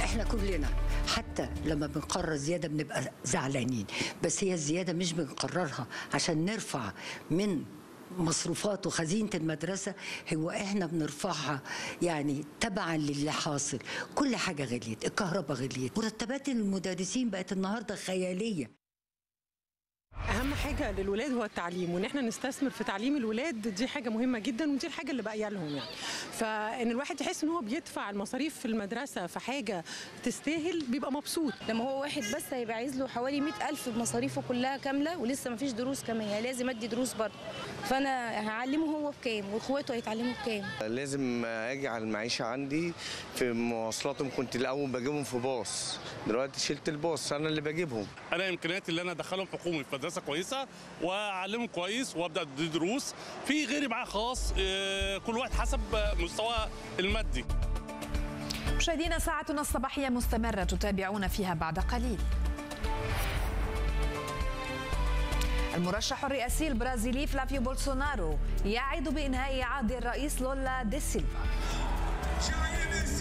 احنا كلنا حتى لما بنقرر زياده بنبقى زعلانين بس هي الزياده مش بنقررها عشان نرفع من مصروفات وخزينه المدرسه هو احنا بنرفعها يعني تبعا للي حاصل كل حاجه غليت الكهرباء غليت مرتبات المدرسين بقت النهارده خياليه اهم حاجه للولاد هو التعليم وان احنا نستثمر في تعليم الولاد دي حاجه مهمه جدا ودي الحاجه اللي باقيه لهم يعني فان الواحد يحس ان هو بيدفع المصاريف في المدرسه في حاجه تستاهل بيبقى مبسوط لما هو واحد بس هيبقى عايز له حوالي 100000 بمصاريفه كلها كامله ولسه ما فيش دروس كمان يعني لازم ادي دروس برضه فانا هعلمه هو بكام واخواته هيتعلموا بكام لازم اجي على المعيشه عندي في مواصلاتهم كنت الاول بجيبهم في باص دلوقتي شلت الباص انا اللي بجيبهم انا امكانياتي اللي انا ادخلهم حكومي في مدرسه كويسه واعلمهم كويس وابدا ادي دروس في غيري معاه خاص آه، كل واحد حسب مستواه المادي مشاهدينا ساعتنا الصباحية مستمرة تتابعون فيها بعد قليل المرشح الرئاسي البرازيلي فلافيو بولسونارو يعد بإنهاء عهد الرئيس لولا دي سيلفا